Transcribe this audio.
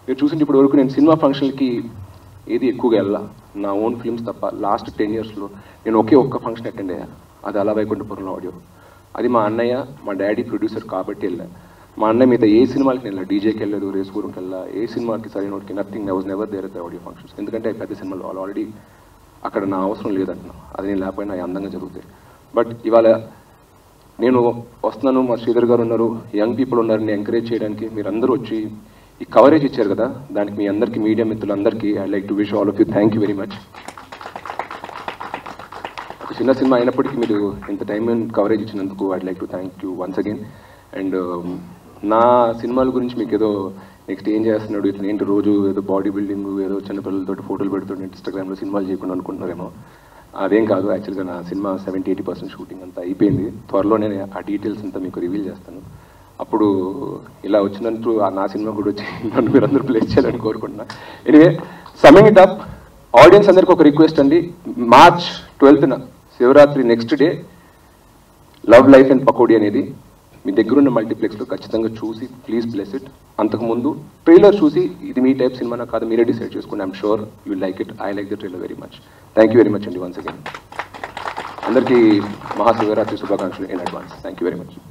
మీరు చూసింటే ఇప్పటి వరకు నేను సినిమా ఫంక్షన్కి ఏది ఎక్కువగా వెళ్ళా నా ఓన్ ఫిల్మ్స్ తప్ప లాస్ట్ టెన్ ఇయర్స్లో నేను ఒకే ఒక్క ఫంక్షన్ అటెండ్ అయ్యా అది అలా వైకుంఠపురంలో ఆడియో అది మా అన్నయ్య మా డాడీ ప్రొడ్యూసర్ కాబట్టి వెళ్ళా మా అన్నయ్య మీద ఏ సినిమాలకి వెళ్ళా డీజేకి వెళ్ళలేదు రేసుగురంకి వెళ్ళా ఏ సినిమాకి సరైన వాటికి nothing I was never there at audio functions ఎందుకంటే పెద్ద సినిమాలు వాళ్ళు ఆల్రెడీ అక్కడ నా అవసరం లేదంటున్నా అది నేను లేకపోయినా అవి అందంగా జరుగుతాయి బట్ ఇవాళ నేను వస్తున్నాను మా శ్రీధర్ గారు ఉన్నారు యంగ్ పీపుల్ ఉన్నారు నేను ఎంకరేజ్ చేయడానికి మీరు అందరూ వచ్చి ఈ కవరేజ్ ఇచ్చారు కదా దానికి మీ అందరికీ మీడియా మిత్రులందరికీ I like to wish all of you thank you very much ఒక చిన్న సినిమా అయినప్పటికీ మీరు ఇంత టైం అండ్ కవరేజ్ ఇచ్చినందుకు I like to thank you once again and నా సినిమాల గురించి మీకు ఏదో నెక్స్ట్ ఏం చేస్తున్నాడు ఇతను ఏంటి రోజు ఏదో బాడీ బిల్డింగ్ ఏదో చిన్న పిల్లలతో ఫోటోలు పెడుతుంటే ఇన్స్టాగ్రామ్లో సినిమాలు చేయకుండా అనుకుంటున్నారేమో అదేం కాదు యాక్చువల్గా నా సినిమా సెవెంటీ ఎయిటీ పర్సెంట్ షూటింగ్ అంతా అయిపోయింది త్వరలోనే ఆ డీటెయిల్స్ అంతా మీకు రివీల్ చేస్తాను అప్పుడు ఇలా వచ్చినందుకు ఆ నా సినిమా కూడా వచ్చి నన్ను మీరు అందరూ ప్లేస్ చేయాలని కోరుకుంటున్నా anyway summing it up audience అందరికి ఒక రిక్వెస్ట్ అండి మార్చ్ ట్వెల్త్న Shivaratri next day love life and Pakodi అనేది మీ దగ్గరున్న మల్టీప్లెక్స్లో ఖచ్చితంగా చూసి ప్లీజ్ ప్లేస్ ఇట్ అంతకుముందు ట్రైలర్ చూసి ఇది మీ టైప్ సినిమానా కాదు మీరే డిసైడ్ చేసుకోండి I'm sure you like it I like the trailer very much thank you very much అండి వన్స్ అగైన్ అందరికీ మహాశివరాత్రి శుభాకాంక్షలు in advance thank you very much